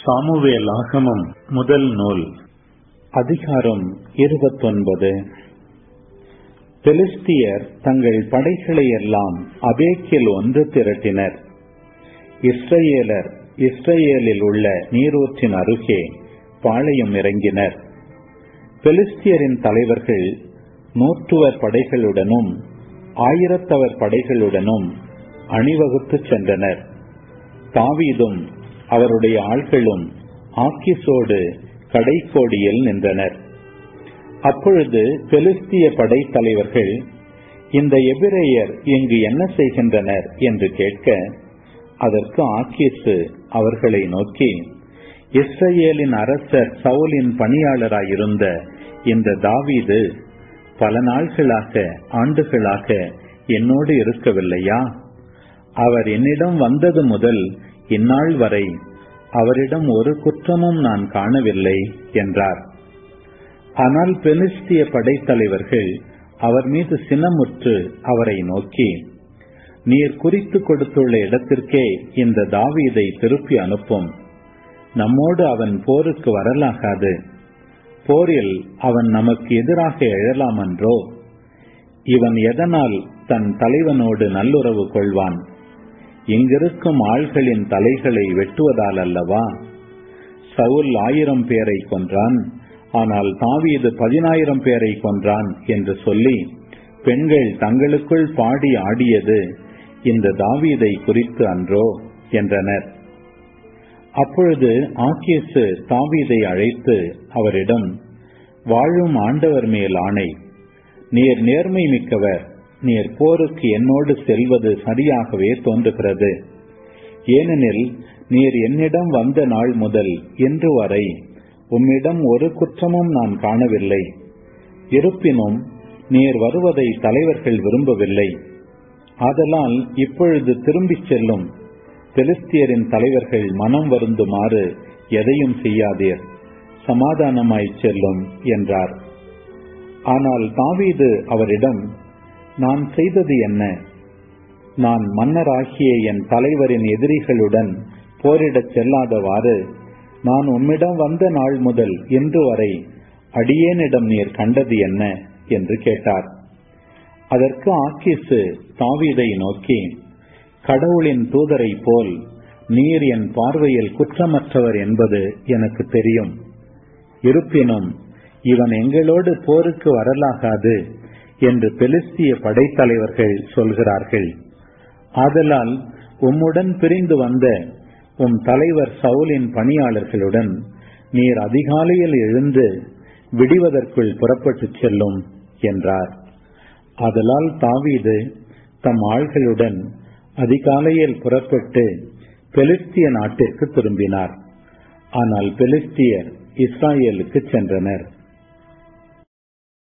Samuel ஆகமம் முதல் நூல் அதிகாரம் இருபத்தொன்பது பெலிஸ்தியர் தங்கள் படைகளை எல்லாம் அபேக்கில் ஒன்று திரட்டினர் இஸ்ரேலர் இஸ்ரேலில் உள்ள நீரூற்றின் அருகே பாளையம் இறங்கினர் பெலிஸ்தியரின் தலைவர்கள் நூற்றுவர் படைகளுடனும் ஆயிரத்தவர் படைகளுடனும் அணிவகுத்து சென்றனர் தாவீதும் அவருடைய ஆள்களும் ஆக்கிசோடு கடைக்கோடியில் நின்றனர் அப்பொழுது பெலிஸ்திய படைத்தலைவர்கள் இந்த எபிரேயர் இங்கு என்ன செய்கின்றனர் என்று கேட்க அதற்கு ஆக்கீசு அவர்களை நோக்கி இஸ்ரேலின் அரசர் சவுலின் பணியாளராயிருந்த இந்த தாவீது பல நாள்களாக ஆண்டுகளாக என்னோடு இருக்கவில்லையா அவர் என்னிடம் வந்தது முதல் இந்நாள் வரை அவரிடம் ஒரு குற்றமும் நான் காணவில்லை என்றார் ஆனால் பெலிஸ்திய படைத்தலைவர்கள் அவர் மீது சினமுற்று அவரை நோக்கி நீர் குறித்து கொடுத்துள்ள இடத்திற்கே இந்த தாவீதை திருப்பி அனுப்பும் நம்மோடு அவன் போருக்கு வரலாகாது போரில் அவன் நமக்கு எதிராக எழலாமன்றோ இவன் எதனால் தன் தலைவனோடு நல்லுறவு கொள்வான் இங்கிருக்கும் ஆள்களின் தலைகளை வெட்டுவதால் அல்லவா சவுல் ஆயிரம் பேரை கொன்றான் ஆனால் தாவீது பதினாயிரம் பேரை கொன்றான் என்று சொல்லி பெண்கள் தங்களுக்குள் பாடி ஆடியது இந்த தாவீதை குறித்து அன்றோ என்றனர் அப்பொழுது ஆக்கியசு தாவீதை அழைத்து அவரிடம் வாழும் ஆண்டவர் மேல் ஆணை நீர் நேர்மை மிக்கவர் நீர் போருக்கு என்னோடு செல்வது சரியாகவே தோன்றுகிறது ஏனெனில் நீர் என்னிடம் வந்த நாள் முதல் இன்று வரை உம்மிடம் ஒரு குற்றமும் நான் காணவில்லை இருப்பினும் நீர் வருவதை தலைவர்கள் விரும்பவில்லை ஆதலால் இப்பொழுது திரும்பிச் செல்லும் பெலிஸ்தியரின் தலைவர்கள் மனம் வருந்துமாறு எதையும் செய்யாதீர் சமாதானமாய் செல்லும் என்றார் ஆனால் தாவீது அவரிடம் நான் செய்தது என்ன நான் மன்னராகிய என் தலைவரின் எதிரிகளுடன் போரிடச் செல்லாதவாறு நான் உம்மிடம் வந்த நாள் முதல் இன்று வரை அடியேனிடம் நீர் கண்டது என்ன என்று கேட்டார் அதற்கு ஆக்கிசு தாவீதை நோக்கி கடவுளின் தூதரை போல் நீர் என் பார்வையில் குற்றமற்றவர் என்பது எனக்கு தெரியும் இருப்பினும் இவன் எங்களோடு போருக்கு வரலாகாது என்று பெலிஸ்திய படைத்தலைவர்கள் சொல்கிறார்கள் ஆதலால் உம்முடன் பிரிந்து வந்த உம் தலைவர் சவுலின் பணியாளர்களுடன் நீர் அதிகாலையில் எழுந்து விடிவதற்குள் புறப்பட்டுச் செல்லும் என்றார் அதலால் தாவீது தம் ஆள்களுடன் அதிகாலையில் புறப்பட்டு பெலிஸ்திய நாட்டிற்கு திரும்பினார் ஆனால் பெலிஸ்தியர் இஸ்ராயலுக்கு சென்றனர்